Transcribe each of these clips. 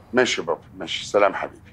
ماشي يا بابا ماشي سلام حبيبي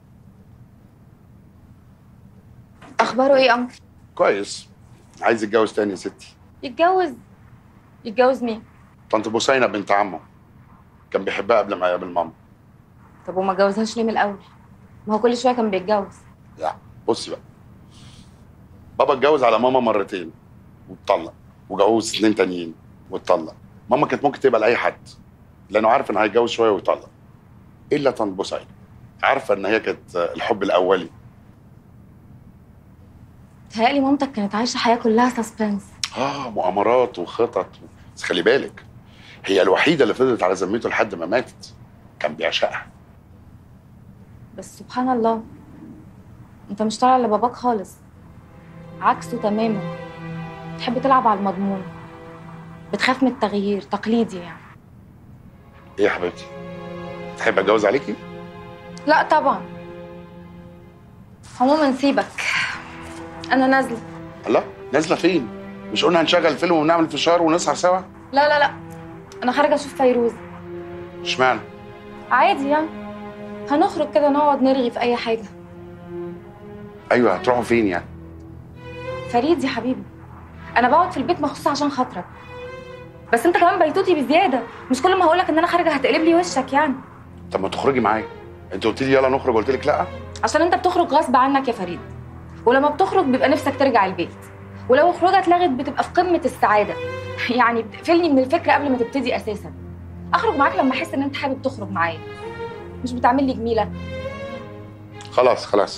اخباره ايه يا انكل كويس عايز يتجوز تاني يا ستي يتجوز يتجوز مين طنط بوسينة بنت عمه كان بيحبها قبل ما يقابل ماما طب وما اتجوزهاش ليه من الاول ما هو كل شويه كان بيتجوز لا بصي بقى بابا اتجوز على ماما مرتين واتطلق وجوز اتنين تانيين واتطلق ماما كانت ممكن تقبل اي حد لانه عارف انه هيتجوز شويه ويطلق الا طنط بوسينة عارفه ان هي كانت الحب الاولي تهيألي مامتك كانت عايشه حياه كلها سسبنس اه مؤامرات وخطط بس خلي بالك هي الوحيده اللي فضلت على ذمته لحد ما ماتت كان بيعشقها بس سبحان الله انت مش طالع لباباك خالص عكسه تماما بتحب تلعب على المضمون بتخاف من التغيير تقليدي يعني ايه يا حبيبتي تحب اتجوز عليكي لا طبعا عموما سيبك انا نازله الله نازله فين مش قلنا هنشغل فيلم ونعمل فشار ونسهر سوا لا لا لا انا خارجه اشوف فيروز اشمعنى عادي يعني هنخرج كده نقعد نرغي في اي حاجه ايوه هتروحوا فين يعني فريد يا حبيبي انا بقعد في البيت مخصوص عشان خاطرك بس انت كمان بيتوتي بزياده مش كل ما هقولك ان انا خارجه هتقلب لي وشك يعني طب ما تخرجي معايا انت قلت لي يلا نخرج قلت لك لا عشان انت بتخرج غصب عنك يا فريد ولما بتخرج بيبقى نفسك ترجع البيت ولو خروجه اتلغت بتبقى في قمه السعاده يعني بتقفلني من الفكره قبل ما تبتدي اساسا اخرج معاك لما احس ان انت حابب تخرج معايا مش بتعمل لي جميله خلاص خلاص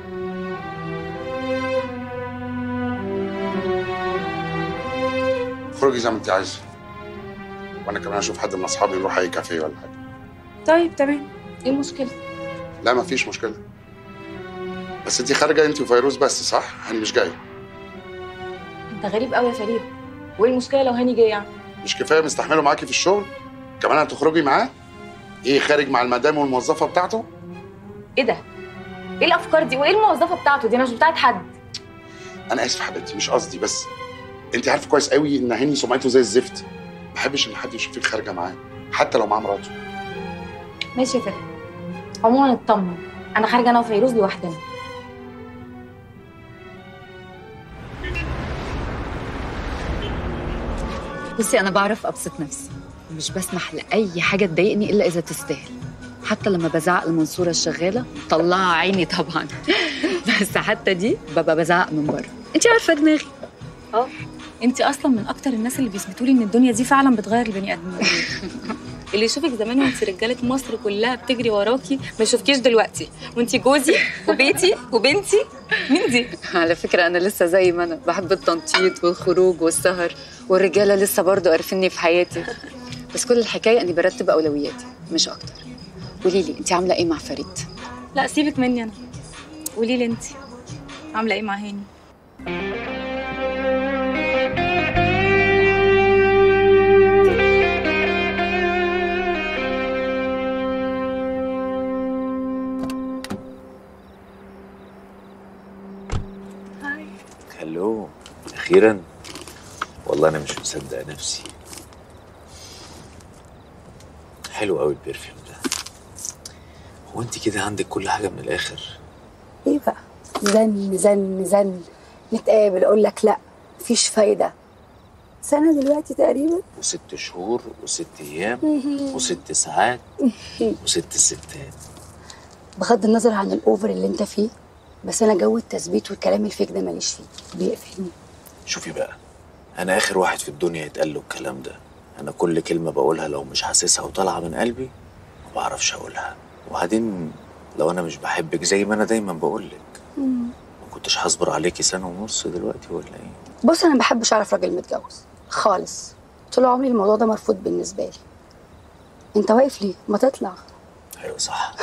اخرجي زي ما انت عايزه وانا كمان اشوف حد من اصحابي نروح اي كافيه ولا حاجه طيب تمام ايه المشكله لا ما فيش مشكله بس انت خارجه انت وفيروز بس صح انا مش جاي انت غريب قوي يا فريد وايه المشكله لو هاني جه يعني مش كفايه مستحمله معاكي في الشغل كمان هتخرجي معاه ايه خارج مع المدام والموظفه بتاعته ايه ده ايه الافكار دي وايه الموظفه بتاعته دي انا مش بتاعت حد انا اسف حبيبتي مش قصدي بس انت عارفه كويس قوي ان هاني سمعته زي الزفت ما بحبش ان حد يشوفك خارجه معاه حتى لو معاه مراته ماشي يا فريد عموما اطمن انا خارجه انا وفيروز لوحدنا بصي انا بعرف ابسط نفسي مش بسمح لاي حاجه تضايقني الا اذا تستاهل حتى لما بزعق المنصوره الشغاله طلع عيني طبعا بس حتى دي ببقى بزعق من بره انت عارفه دماغي اه انت اصلا من اكتر الناس اللي بيثبتوا لي ان الدنيا دي فعلا بتغير البني ادمين اللي يشوفك زمان وانت رجاله مصر كلها بتجري وراكي ما يشوفكيش دلوقتي وانت جوزي وبيتي وبنتي مين دي على فكره انا لسه زي ما انا بحب التنطيط والخروج والسهر والرجاله لسه برضو قرفني في حياتي بس كل الحكايه اني برتب اولوياتي مش اكتر قولي لي انت عامله ايه مع فريد لا سيبك مني انا قولي لي انت عامله ايه مع هاني هلو اخيرا والله انا مش مصدق نفسي حلو قوي البرفيوم ده هو انت كده عندك كل حاجه من الاخر ايه بقى زن زن زن نتقابل اقول لك لا مفيش فايده سنه دلوقتي تقريبا وست شهور وست ايام وست ساعات وست الستات بغض النظر عن الاوفر اللي انت فيه بس انا جو التثبيت والكلام الفيك ده ماليش فيه بيقفلني شوفي بقى انا اخر واحد في الدنيا يتقال له الكلام ده انا كل كلمه بقولها لو مش حاسسها وطالعه من قلبي ما بعرفش اقولها وبعدين لو انا مش بحبك زي ما انا دايما بقول لك ما كنتش هصبر عليكي سنه ونص دلوقتي ولا ايه بص انا ما بحبش اعرف راجل متجوز خالص طول عمري الموضوع ده مرفوض بالنسبه لي انت واقف ليه ما تطلع ايوه صح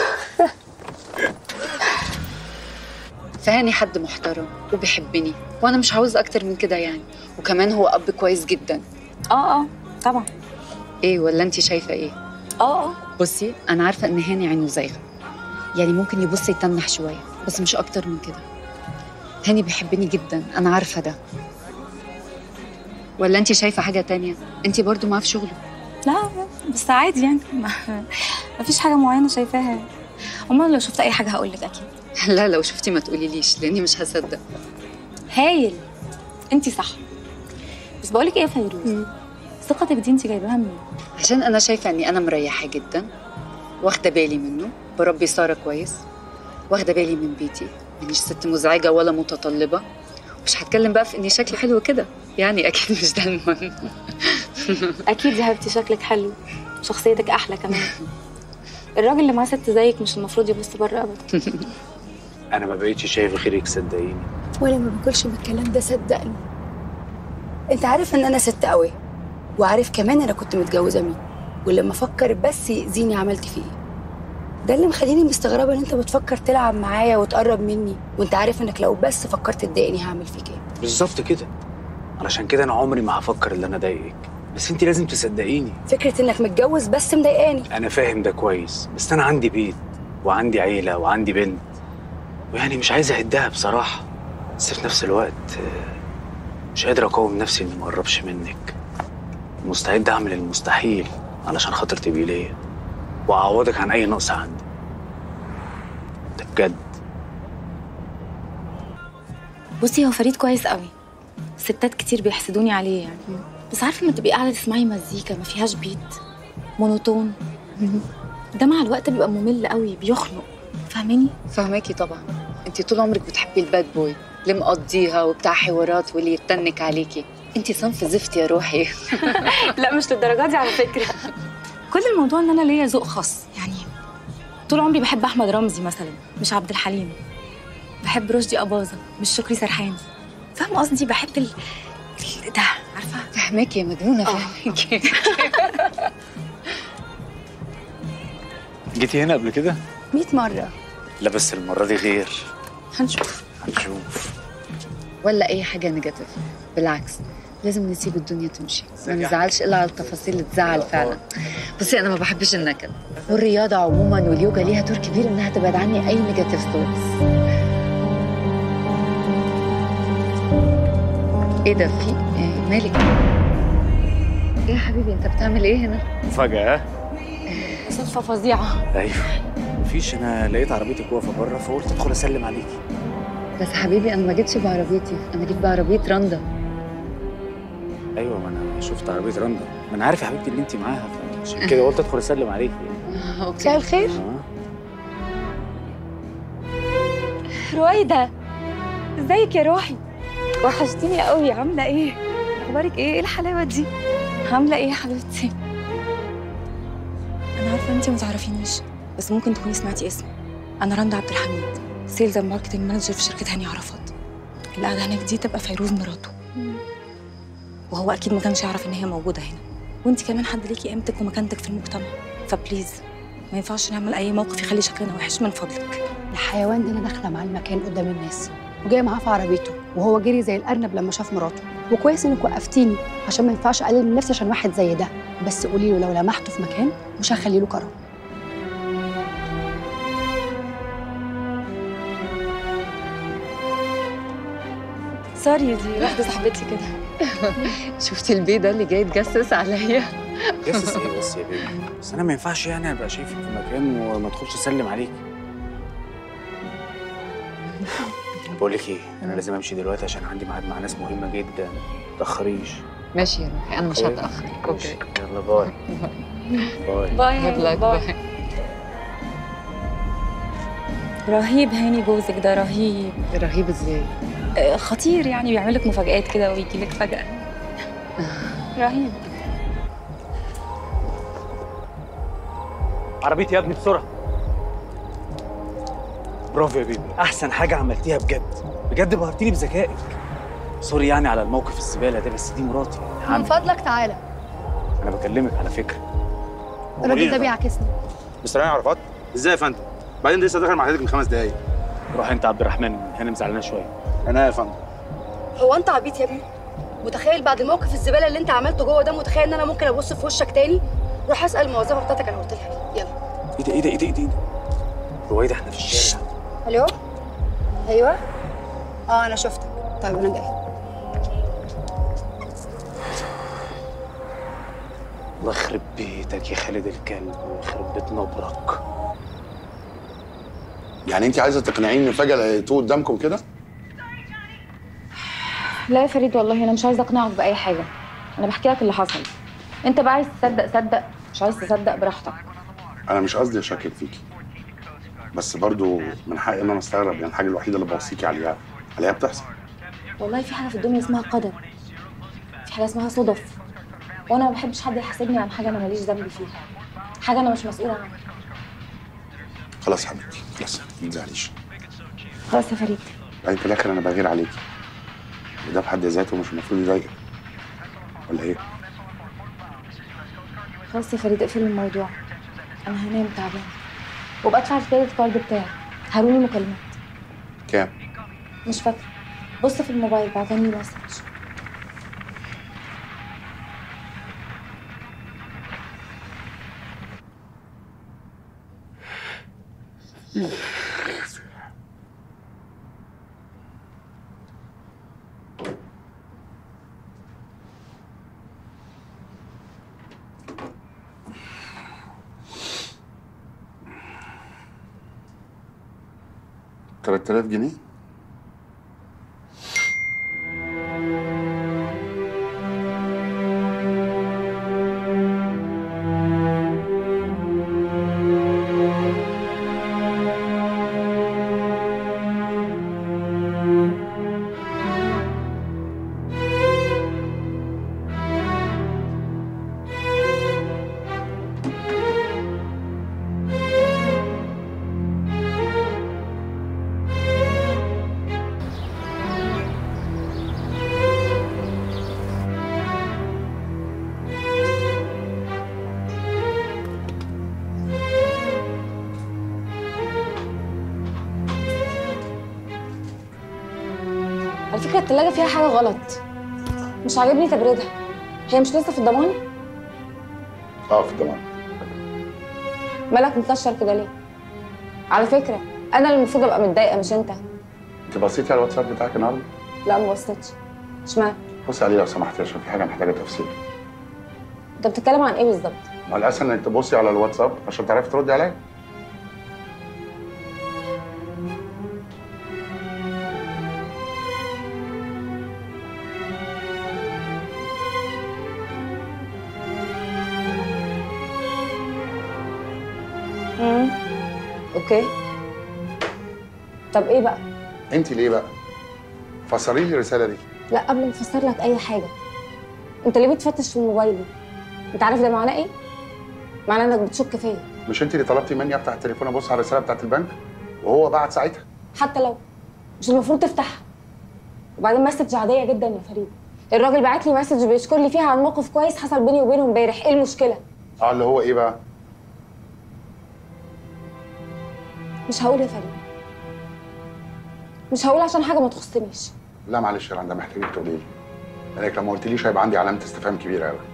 فهاني حد محترم وبيحبني وانا مش عاوز اكتر من كده يعني وكمان هو اب كويس جدا اه اه طبعا ايه ولا انت شايفه ايه اه اه بصي انا عارفه ان هاني عينه زايغه يعني ممكن يبص يتنح شويه بس مش اكتر من كده هاني بيحبني جدا انا عارفه ده ولا انت شايفه حاجه تانية انت برضو معاه في شغله لا لا، بس عادي يعني ما- مفيش حاجه معينه شايفاها امال لو شفت اي حاجه هقول لك اكيد لا لو شفتي ما تقوليليش لاني مش هصدق هايل انت صح بس بقولك ايه يا فيروز ثقتك دي انت جايباها منين عشان انا شايفه اني انا مريحه جدا واخده بالي منه بربي ساره كويس واخده بالي من بيتي مانيش ست مزعجه ولا متطلبه مش هتكلم بقى في اني شكلي حلو كده يعني اكيد مش ده المهم اكيد يا حبيبتي شكلك حلو شخصيتك احلى كمان الراجل اللي معاه ست زيك مش المفروض يبص بره ابدا انا ما بقيتش شايف غيرك صدقيني وانا ما باكلش من الكلام ده صدقني انت عارف ان انا ست قوي وعارف كمان انا كنت متجوزه مين ولما افكر بس يأذيني عملت فيه ايه ده اللي مخليني مستغربه ان انت بتفكر تلعب معايا وتقرب مني وانت عارف انك لو بس فكرت تضايقني هعمل فيك ايه بالظبط كده علشان كده انا عمري ما هفكر ان انا اضايقك بس انت لازم تصدقيني فكره انك متجوز بس مضايقاني انا فاهم ده كويس بس انا عندي بيت وعندي عيله وعندي بنت ويعني مش عايز اهدها بصراحه بس في نفس الوقت آه، مش قادر اقاوم نفسي اني ما اقربش منك مستعد اعمل المستحيل علشان خاطر تبقي ليا واعوضك عن اي نقص عندي ده بجد بصي هو فريد كويس قوي ستات كتير بيحسدوني عليه يعني بس عارفه لما تبقي قاعده تسمعي مزيكا ما فيهاش بيت مونوتون ده مع الوقت بيبقى ممل قوي بيخنق فاهماني فهماكي طبعا انت طول عمرك بتحبي الباد بوي اللي مقضيها وبتاع حوارات واللي يتنك عليكي انت صنف زفت يا روحي لا مش للدرجه دي على فكره كل الموضوع ان انا ليا ذوق خاص يعني طول عمري بحب احمد رمزي مثلا مش عبد الحليم بحب رشدي اباظه مش شكري سرحان فاهمه قصدي بحب ال... ال- ده عارفه فهماكي يا مجنونه آه. فهماكي جيتي هنا قبل كده 100 مره لا بس المره دي غير هنشوف هنشوف ولا اي حاجه نيجاتيف بالعكس لازم نسيب الدنيا تمشي ما نزعلش الا على التفاصيل اللي تزعل فعلا بصي انا ما بحبش النكد والرياضه عموما واليوجا ليها دور كبير انها تبعد عني اي نيجاتيف ثوتس ايه ده في إيه مالك ايه يا حبيبي انت بتعمل ايه هنا مفاجاه صدفه فظيعه ايوه مفيش انا لقيت عربيتك واقفه بره فقلت ادخل اسلم عليكي بس حبيبي انا ما جيتش بعربيتي انا جيت بعربيه رندا ايوه ما انا شفت عربيه رندا ما انا عارف يا حبيبتي اللي انت معاها عشان كده قلت ادخل اسلم عليكي مساء اوكي الخير آه. رويده ازيك يا روحي وحشتيني قوي عامله ايه اخبارك ايه ايه الحلاوه دي عامله ايه يا حبيبتي انا عارفه انت ما تعرفينيش بس ممكن تكوني سمعتي اسمي انا رندا عبد الحميد سيلز اند ماركتنج مانجر في شركه هاني عرفات اللي قاعده هناك دي تبقى فيروز مراته وهو اكيد ما كانش يعرف ان هي موجوده هنا وانت كمان حد ليكي قيمتك ومكانتك في المجتمع فبليز ما ينفعش نعمل اي موقف يخلي شكلنا وحش من فضلك الحيوان ده انا داخله معاه المكان قدام الناس وجايه معاه في عربيته وهو جري زي الارنب لما شاف مراته وكويس انك وقفتيني عشان ما ينفعش اقلل من نفسي عشان واحد زي ده بس قولي له لو لمحته في مكان مش هخلي له كرم سوري دي واحده صاحبتي كده شفتي البيه ده اللي جاي يتجسس عليا جسس ايه بس يا بيبي بس انا ما ينفعش يعني ابقى شايفك في مكان وما ادخلش اسلم عليك بقول لك ايه انا لازم امشي دلوقتي عشان عندي ميعاد مع ناس مهمه جدا ما تاخريش ماشي يا روحي انا مش أوكي. هتاخر ماشي. يلا باي باي باي Good luck. باي رهيب هاني جوزك ده رهيب رهيب ازاي آه، خطير يعني بيعمل لك مفاجآت كده ويجي لك فجأة رهيب عربيتي يا ابني بسرعه برافو يا بيبي احسن حاجه عملتيها بجد بجد بهرتيني بذكائك سوري يعني على الموقف الزباله ده بس دي مراتي يا من عم فضلك تعالى انا بكلمك على فكره الراجل ده بيعكسني مستر هاني عرفات ازاي يا فندم بعدين ده لسه داخل مع حضرتك من خمس دقايق روح انت عبد الرحمن هنا مزعلانه شويه انا يا فندم هو انت عبيط يا ابني متخيل بعد الموقف الزباله اللي انت عملته جوه ده متخيل ان انا ممكن ابص في وشك تاني روح اسال الموظفه بتاعتك انا قلت لها إيه. يلا ايه ده ايه ده ايه ده ايه ده رويده احنا في الشارع الو ايوه اه انا شفتك طيب انا جاي الله يخرب بيتك يا خالد الكلب ويخرب بيت نبرك يعني انت عايزه تقنعيني ان فجاه لقيتوه قدامكم كده لا يا فريد والله انا مش عايزه اقنعك باي حاجه انا بحكي لك اللي حصل انت بقى عايز تصدق صدق مش عايز تصدق براحتك انا مش قصدي اشكك فيكي بس برضو من حقي ان انا استغرب يعني الحاجه الوحيده اللي بوصيكي عليها عليها بتحصل والله في حاجه في الدنيا اسمها قدر في حاجه اسمها صدف وانا ما بحبش حد يحاسبني عن حاجه انا ماليش ذنب فيها حاجه انا مش مسؤوله عنها خلاص حبيبتي خلاص ما تزعليش خلاص يا فريد يعني في الاخر انا بغير عليكي وده بحد ذاته مش المفروض يضايقك ولا ايه؟ خلاص يا فريد اقفل الموضوع انا هنام تعبان وابقى ادفع الكريدت كارد بتاعي هاروني مكالمات كام؟ مش فاكره بص في الموبايل بعتني مسج تلات آلاف جنيه؟ على فكره التلاجة فيها حاجه غلط مش عاجبني تبريدها هي مش لسه في الضمان اه في الضمان مالك مكشر كده ليه على فكره انا اللي المفروض ابقى متضايقه مش انت انت بصيتي على الواتساب بتاعك النهارده؟ لا ما بصيتش اشمعنى بصي عليه لو سمحتي عشان في حاجه محتاجه تفسير انت بتتكلم عن ايه بالظبط ما الاسهل انك تبصي على الواتساب عشان تعرفي تردي عليا امم اوكي طب ايه بقى انت ليه بقى؟ فسري لي الرساله دي لا قبل ما افسر لك اي حاجه انت ليه بتفتش في موبايلي انت عارف ده معناه ايه معناه انك بتشك فيا مش انت اللي طلبتي مني افتح التليفون ابص على الرساله بتاعت البنك وهو بعت ساعتها حتى لو مش المفروض تفتحها وبعدين مسج عاديه جدا يا فريد الراجل بعت لي مسج بيشكر لي فيها عن موقف كويس حصل بيني وبينه امبارح ايه المشكله اه اللي هو ايه بقى؟ مش هقول يا فريد مش هقول عشان حاجه ما تخصنيش لا معلش يا رندا محتاجك تقولي لي لانك لو ما قلتليش هيبقى عندي علامه استفهام كبيره قوي